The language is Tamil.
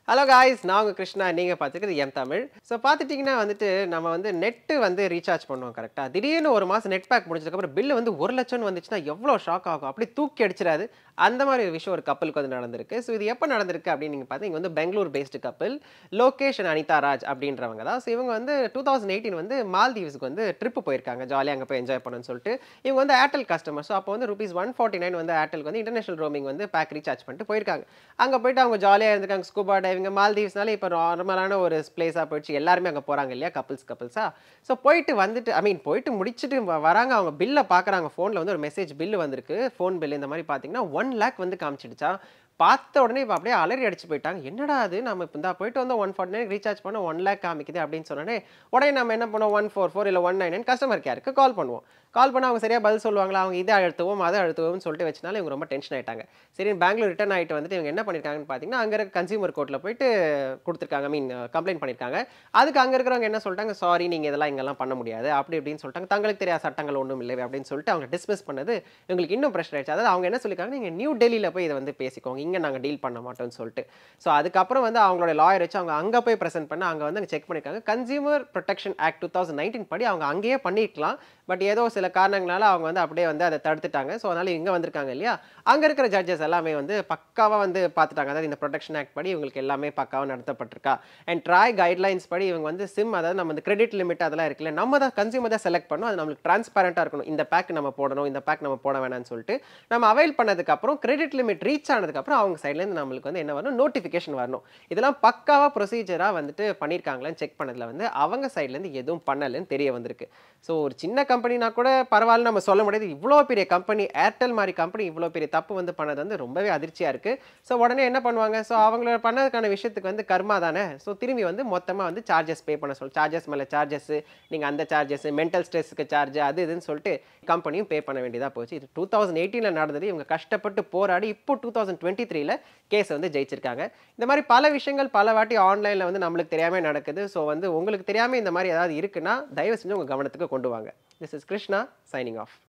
ஹலோ காய்ஸ் நான் உங்கள் கிருஷ்ணா நீங்கள் பார்த்துக்கிறது எம் தமிழ் ஸோ பார்த்துட்டிங்கன்னா வந்துட்டு நம்ம வந்து நெட்டு வந்து ரீசார்ஜ் பண்ணுவோம் கரெக்டாக திடீர்னு ஒரு மாதம் நெட் பேக் முடிச்சதுக்கப்புறம் பில்லு வந்து ஒரு லட்சம்னு வந்துச்சுன்னா எவ்வளோ ஷாக் ஆகும் அப்படி தூக்கி அடிச்சிடாது அந்த மாதிரி ஒரு விஷயம் ஒரு கப்பலுக்கு வந்து நடந்திருக்கு ஸோ இது எப்போ நடந்திருக்கு அப்படின்னு நீங்கள் பார்த்தீங்க வந்து பெங்களூர் பேஸ்டு கப்பல் லோகேஷ் அண்ட் அனிதா ராஜ் அப்படின்றவங்க தான் ஸோ இவங்க வந்து டூ தௌசண்ட் எயிட்டீன் வந்து மால்தீவ்ஸ்க்கு வந்து ட்ரிப்பு போயிருக்காங்க ஜாலியாக அங்கே போய் என்ஜாய் பண்ணணும்னு சொல்லிட்டு இவங்க வந்து ஏர்டெல் கஸ்டமர் ஸோ அப்போ வந்து ருபீஸ் ஒன் ஃபார்ட்டி நைன் வந்து ஏர்டெலுக்கு வந்து இன்டர்நேஷனல் ரோமிங் வந்து பேக் ரீசார்ஜ் பண்ணிட்டு போயிருக்காங்க அங்கே போயிட்டு அவங்க ஜாலியாக இருந்திருக்காங்க ஸ்கூபா டைவிங் மால்தீவ்ஸ்னால இப்போ நார்மலான ஒரு பிளேஸாக போயிடுச்சு எல்லாருமே அங்கே போகிறாங்க இல்லையா கப்பல்ஸ் கப்பல்ஸா ஸோ போயிட்டு வந்துட்டு ஐ மீன் போயிட்டு முடிச்சுட்டு வ- வராங்க அவங்க பில்லை பார்க்குறாங்க ஃபோனில் வந்து ஒரு மெசேஜ் பில்லு வந்திருக்கு ஃபோன் பில் இந்த மாதிரி பார்த்தீங்கன்னா ஒன் லேக் வந்து காமிச்சிடுச்சா பார்த்த உடனே இப்போ அப்படியே அலறி அடிச்சு போயிட்டாங்க என்னடா அது நம்ம இப்போ இந்த போயிட்டு வந்து ஒன் ஃபார்ட்டி நைன் ரீசார்ஜ் பண்ண ஒன் லேக் காமிக்குது அப்படின்னு சொன்னோடனே உடனே நம்ம என்ன பண்ணுவோம் ஒன் ஃபோர் ஃபோர் இல்லை ஒன் நைன் நைன் கஸ்டமர் கேருக்கு கால் பண்ணுவோம் கால் பண்ண அவங்க சரியா பதில் சொல்லுவாங்களா அவங்க இதை அழுத்துவோம் அதை அழுத்துவோம்னு சொல்லிட்டு வச்சனால இவங்க ரொம்ப டென்ஷன் ஆயிட்டாங்க சரி பெங்களூர் ரிட்டர்ன் ஆயிட்டு வந்துட்டு இவங்க என்ன பண்ணிருக்காங்கன்னு பார்த்தீங்கன்னா அங்கே இருக்க கன்சியூமர் கோர்ட்டில் போயிட்டு கொடுத்துருக்காங்க மீன் கம்ப்ளைண்ட் பண்ணியிருக்காங்க அதுக்கு அங்கே இருக்கிறவங்க என்ன சொல்லிட்டாங்க சாரி நீங்கள் இதெல்லாம் இங்கெல்லாம் பண்ண முடியாது அப்படி இப்படின்னு சொல்லிட்டாங்க தங்களுக்கு தெரியாத சட்டங்கள் ஒன்றும் இல்லை அப்படின்னு சொல்லிட்டு அவங்க டிஸ்மிஸ் பண்ணது இவங்களுக்கு இன்னும் ப்ரெஷர் ஆயிடுச்சு அதாவது அவங்க என்ன சொல்லியிருக்காங்க நீங்கள் நியூ டெல்லியில் போய் இதை வந்து பேசிக்கோங்க இங்கே நாங்கள் டீல் பண்ண மாட்டோம்னு சொல்லிட்டு ஸோ அதுக்கப்புறம் வந்து அவங்களோட லாயர் வச்சு அவங்க அங்கே போய் ப்ரெசென்ட் பண்ண அங்கே வந்து செக் பண்ணியிருக்காங்க consumer protection act two thousand nineteen படி அவங்க அங்கேயே பண்ணிருக்கலாம் பட் ஏதோ சில காரணங்களால அவங்க வந்து அப்படியே வந்து அதை தடுத்துட்டாங்க ஸோ அதனால இங்கே வந்திருக்காங்க இல்லையா அங்கே இருக்கிற ஜட்ஜஸ் எல்லாமே வந்து பக்காவாக வந்து பார்த்துட்டாங்க அதாவது இந்த ப்ரொடெக்ஷன் ஆக்ட் படி இவங்களுக்கு எல்லாமே பக்காவாக நடத்தப்பட்டிருக்கா அண்ட் ட்ராய் கைட்லைன்ஸ் படி இவங்க வந்து சிம் அதாவது நம்ம இந்த கிரெடிட் லிமிட் அதெல்லாம் இருக்குல்ல நம்ம தான் கன்சியூமர் தான் செலக்ட் பண்ணணும் அது நம்மளுக்கு டிரான்ஸ்பரண்ட்டாக இருக்கணும் இந்த பேக் நம்ம போடணும் இந்த பேக் நம்ம போட வேணாம்னு சொல்லிட்டு நம்ம அவைல் பண்ணதுக்கப்புறம் கிரெடிட் லிமிட் ரீச் ஆனதுக்கப்புறம் அவங்க சைட்லேருந்து நம்மளுக்கு வந்து என்ன வரணும் நோட்டிஃபிகேஷன் வரணும் இதெல்லாம் பக்காவாக ப்ரொசீஜராக வந்துட்டு பண்ணியிருக்காங்களான்னு செக் பண்ணதில் வந்து அவங்க சைட்லேருந்து எதுவும் பண்ணலைன்னு தெரிய வந்திருக்கு ஸோ ஒரு சின்ன கம்பெனினா கூட பரவாயில்ல நம்ம சொல்ல முடியாது இவ்வளோ பெரிய கம்பெனி ஏர்டெல் மாதிரி கம்பெனி இவ்வளோ பெரிய தப்பு வந்து பண்ணது வந்து ரொம்பவே அதிர்ச்சியாக இருக்குது ஸோ உடனே என்ன பண்ணுவாங்க ஸோ அவங்கள பண்ணதுக்கான விஷயத்துக்கு வந்து கர்மா தானே ஸோ திரும்பி வந்து மொத்தமாக வந்து சார்ஜஸ் பே பண்ண சொல்லி சார்ஜஸ் மேலே சார்ஜஸ் நீங்கள் அந்த சார்ஜஸ் மென்டல் ஸ்ட்ரெஸ்க்கு சார்ஜ் அது இதுன்னு சொல்லிட்டு கம்பெனியும் பே பண்ண வேண்டியதாக போச்சு இது டூ தௌசண்ட் எயிட்டீனில் நடந்தது இவங்க கஷ்டப்பட்டு போராடி இப்போ டூ தௌசண்ட் டுவெண்ட்டி த்ரீல கேஸ் வந்து ஜெயிச்சிருக்காங்க இந்த மாதிரி பல விஷயங்கள் பல வாட்டி ஆன்லைனில் வந்து நம்மளுக்கு தெரியாமல் நடக்குது ஸோ வந்து உங்களுக்கு தெரியாமல் இந்த மாதிரி ஏதாவது இருக்குன்னா தயவு செஞ்சு உங்கள் கவனத்துக்கு கொண்டு வாங்க this is Krishna signing of